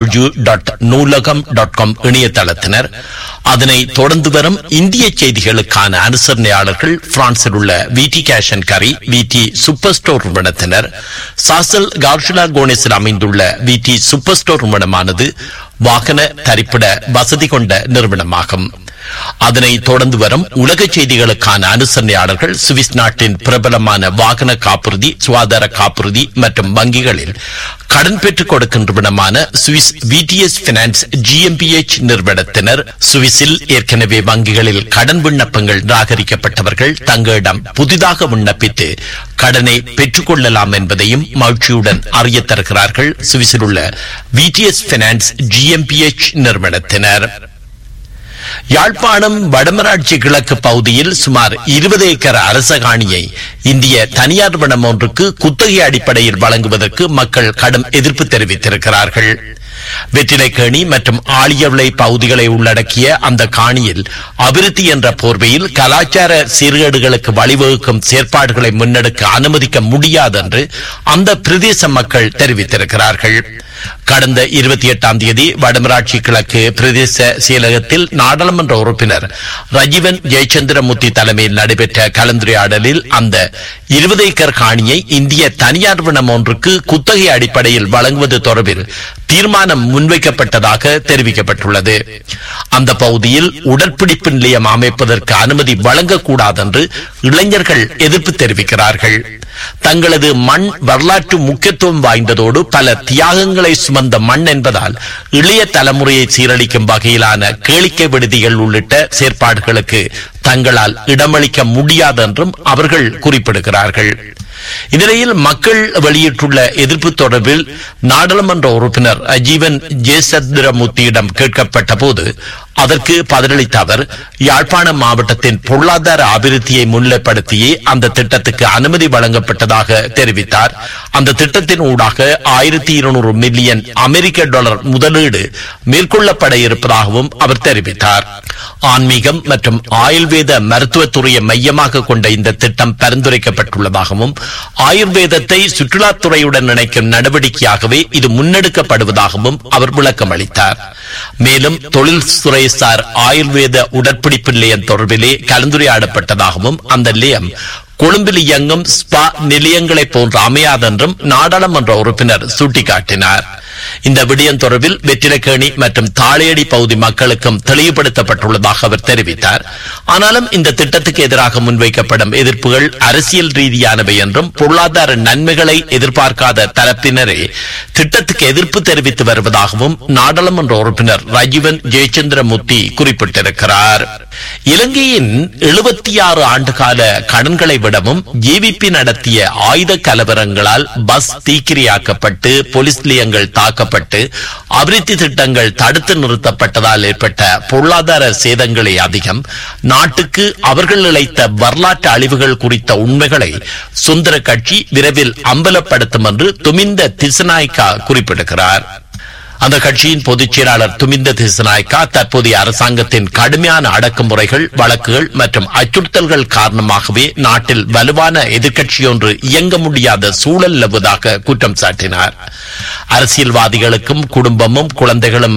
W dot Noolagam dot com இணையதளத்தினர் அதனை தொடர்ந்து வரும் இந்திய செய்திகளுக்கான அனுசரணையாளர்கள் பிரான்சில் உள்ள விடி கேஷ் அண்ட் கரி விடி சூப்பர் ஸ்டோர் நிறுவனத்தினர் சாசல் கார்ஷுலா கோனேஸில் அமைந்துள்ள விடி சூப்பர் ஸ்டோர் நிறுவனமானது வாகன தரிப்பிட வசதி கொண்ட நிறுவனமாகும் அதனை தொடர்ந்து வரும் உலக செய்திகளுக்கான அனுசரணையாளர்கள் சுவிஸ் நாட்டின் பிரபலமான வாகன காப்புறுதி சுகாதார காப்புறுதி மற்றும் வங்கிகளில் கடன் பெற்றுக் கொடுக்கின்றவனமான சுவிஸ் விடிஎஸ் பினான்ஸ் ஜிஎம்பிஎச் நிறுவனத்தினர் சுவிஸில் ஏற்கனவே வங்கிகளில் கடன் விண்ணப்பங்கள் நிராகரிக்கப்பட்டவர்கள் தங்களிடம் புதிதாக விண்ணப்பித்து கடனை பெற்றுக்கொள்ளலாம் என்பதையும் மகிழ்ச்சியுடன் அறிய தருகிறார்கள் சுவிஸில் உள்ள விடிஎஸ் பினான்ஸ் ஜிஎம்பிஎச் நிறுவனத்தினர் யாழ்ப்பாணம் வடமராட்சி கிழக்கு பகுதியில் சுமார் இருபது ஏக்கர் அரச காணியை இந்திய தனியார் வனம் ஒன்றுக்கு குத்தகை அடிப்படையில் வழங்குவதற்கு மக்கள் கடும் எதிர்ப்பு தெரிவித்திருக்கிறார்கள் வெற்றிலைக்கேணி மற்றும் ஆழியவிளை பகுதிகளை உள்ளடக்கிய அந்த காணியில் அபிவிருத்தி என்ற போர்வையில் கலாச்சார சீர்கேடுகளுக்கு வழிவகுக்கும் செயற்பாடுகளை முன்னெடுக்க அனுமதிக்க முடியாது என்று அந்த பிரதேச மக்கள் தெரிவித்திருக்கிறார்கள் கடந்த இருபத்தி எட்டாம் தேதி வடமராட்சி கிழக்கு பிரதேச செயலகத்தில் நாடாளுமன்ற உறுப்பினர் ரஜீவன் ஜெயச்சந்திரமூர்த்தி தலைமையில் நடைபெற்ற கலந்துரையாடலில் அந்த இருபது ஏக்கர் காணியை இந்திய தனியார் வனம் ஒன்றுக்கு குத்தகை அடிப்படையில் வழங்குவது தொடர்பில் தீர்மானம் முன்வைக்கப்பட்டதாக தெரிவிக்கப்பட்டுள்ளது அந்த பகுதியில் உடற்பிடிப்பு நிலையம் அமைப்பதற்கு அனுமதி வழங்கக்கூடாது என்று இளைஞர்கள் எதிர்ப்பு தெரிவிக்கிறார்கள் தங்களது மண் வரலாற்று முக்கியத்துவம் வாய்ந்ததோடு பல தியாகங்களை சுமந்த மண் என்பதால் இளைய தலைமுறையை சீரழிக்கும் வகையிலான கேளிக்கை விடுதிகள் உள்ளிட்ட செயற்பாடுகளுக்கு தங்களால் இடமளிக்க முடியாது என்றும் அவர்கள் குறிப்பிடுகிறார்கள் இந்நிலையில் மக்கள் வெளியிட்டுள்ள எதிர்ப்பு தொடர்பில் நாடாளுமன்ற உறுப்பினர் அஜீவன் ஜெயசந்திரமூர்த்தியிடம் கேட்கப்பட்ட போது அதற்கு பதிலளித்த அவர் யாழ்ப்பாணம் மாவட்டத்தின் பொருளாதார அபிவிருத்தியை முன்னிலைப்படுத்தியே அந்த திட்டத்துக்கு அனுமதி வழங்கப்பட்டதாக தெரிவித்தார் அந்த திட்டத்தின் ஊடாக ஆயிரத்தி இருநூறு மில்லியன் அமெரிக்க டாலர் முதலீடு மேற்கொள்ளப்பட இருப்பதாகவும் அவர் தெரிவித்தார் ஆன்மீகம் மற்றும் ஆயுர்வேத மருத்துவத்துறையை மையமாக கொண்ட இந்த திட்டம் பரிந்துரைக்கப்பட்டுள்ளதாகவும் ஆயுர்வேதத்தை சுற்றுலாத்துறையுடன் இணைக்கும் நடவடிக்கையாகவே இது முன்னெடுக்கப்படுவதாகவும் அவர் விளக்கம் அளித்தார் மேலும் தொழில்துறை சார் ஆயுர்வேத உடற்பிடிப்பு நிலையம் தொடர்பிலே கலந்துரையாடப்பட்டதாகவும் அந்த நிலையம் கொழும்பில் இயங்கும் ஸ்பா நிலையங்களை போன்று அமையாதென்றும் நாடாளுமன்ற உறுப்பினர் சுட்டிக்காட்டினார் இந்த விடயம் தொடர்பில் வெற்றிலக்கேணி மற்றும் தாளையடி பகுதி மக்களுக்கும் தெளிவுபடுத்தப்பட்டுள்ளதாக அவர் தெரிவித்தார் ஆனாலும் இந்த திட்டத்துக்கு எதிராக முன்வைக்கப்படும் எதிர்ப்புகள் அரசியல் ரீதியானவை என்றும் பொருளாதார நன்மைகளை எதிர்பார்க்காத தரப்பினரே திட்டத்துக்கு எதிர்ப்பு தெரிவித்து வருவதாகவும் நாடாளுமன்ற உறுப்பினர் ரஜீவன் ஜெயச்சந்திரமூர்த்தி குறிப்பிட்டிருக்கிறார் இலங்கையின் எழுபத்தி ஆறு ஆண்டுகால கடன்களை விடவும் ஜேவிபி நடத்திய ஆயுத கலவரங்களால் பஸ் தீக்கிரையாக்கப்பட்டு போலீஸ் நிலையங்கள் தாக்கப்பட்டு அபிவிருத்தி திட்டங்கள் தடுத்து நிறுத்தப்பட்டதால் ஏற்பட்ட பொருளாதார சேதங்களே அதிகம் நாட்டுக்கு அவர்கள் இழைத்த வரலாற்று அழிவுகள் குறித்த உண்மைகளை சுந்தர கட்சி விரைவில் அம்பலப்படுத்தும் என்று துமிந்த திசநாய்க்கா குறிப்பிடுகிறார் அந்த கட்சியின் பொதுச் செயலாளர் துமிந்த திசநாயக்கா தற்போதைய அரசாங்கத்தின் கடுமையான அடக்குமுறைகள் வழக்குகள் மற்றும் அச்சுறுத்தல்கள் காரணமாகவே நாட்டில் வலுவான எதிர்க்கட்சியொன்று இயங்க முடியாத சூழல் நிலவுவதாக குற்றம் சாட்டினார் அரசியல்வாதிகளுக்கும் குடும்பமும் குழந்தைகளும்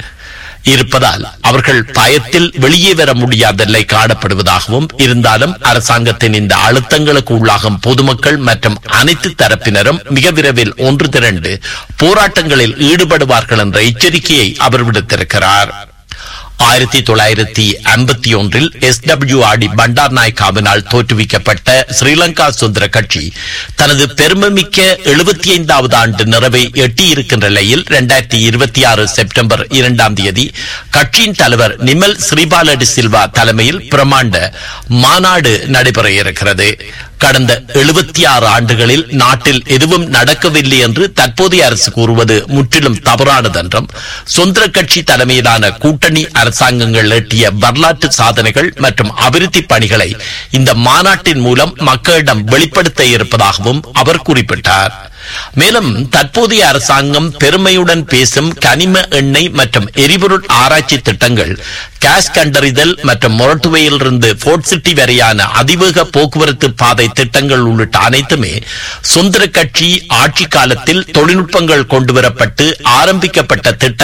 இருப்பதால் அவர்கள் பயத்தில் வெளியே வர முடியாத நிலை காணப்படுவதாகவும் இருந்தாலும் அரசாங்கத்தின் இந்த அழுத்தங்களுக்கு உள்ளாகும் பொதுமக்கள் மற்றும் அனைத்து தரப்பினரும் மிக விரைவில் ஒன்று திரண்டு போராட்டங்களில் ஈடுபடுவார்கள் என்ற எச்சரிக்கையை அவர் விடுத்திருக்கிறார் ஆயிரத்தி தொள்ளாயிரத்தி ஐம்பத்தி ஒன்றில் எஸ் டபிள்யூ ஆடி பண்டார் நாயக்காவினால் தோற்றுவிக்கப்பட்ட ஸ்ரீலங்கா சுதந்திர கட்சி தனது பெருமைமிக்க எழுபத்தி ஐந்தாவது ஆண்டு நிறைவை எட்டியிருக்கின்ற நிலையில் இரண்டாயிரத்தி இருபத்தி ஆறு செப்டம்பர் இரண்டாம் தேதி கட்சியின் தலைவர் நிமல் ஸ்ரீபாலடி சில்வா தலைமையில் பிரமாண்ட மாநாடு நடைபெற இருக்கிறது கடந்த எழுபத்தி ஆறு ஆண்டுகளில் நாட்டில் எதுவும் நடக்கவில்லை என்று தற்போதைய அரசு கூறுவது முற்றிலும் தவறானது என்றும் சொந்த கட்சி தலைமையிலான கூட்டணி அரசாங்கங்கள் எட்டிய வரலாற்று சாதனைகள் மற்றும் அபிவிருத்தி பணிகளை இந்த மாநாட்டின் மூலம் மக்களிடம் வெளிப்படுத்த இருப்பதாகவும் அவர் குறிப்பிட்டார் மேலும் தற்போதைய அரசாங்கம் பெருமையுடன் பேசும் கனிம எண்ணெய் மற்றும் எரிபொருள் ஆராய்ச்சி திட்டங்கள் கேஸ் கண்டறிதல் மற்றும் மொரட்டுவையிலிருந்து போர்ட் சிட்டி வரையான அதிவேக போக்குவரத்து பாதை திட்டங்கள் உள்ளிட்ட அனைத்துமே சுந்தர கட்சி ஆட்சி காலத்தில் தொழில்நுட்பங்கள் கொண்டுவரப்பட்டு ஆரம்பிக்கப்பட்ட திட்டங்கள்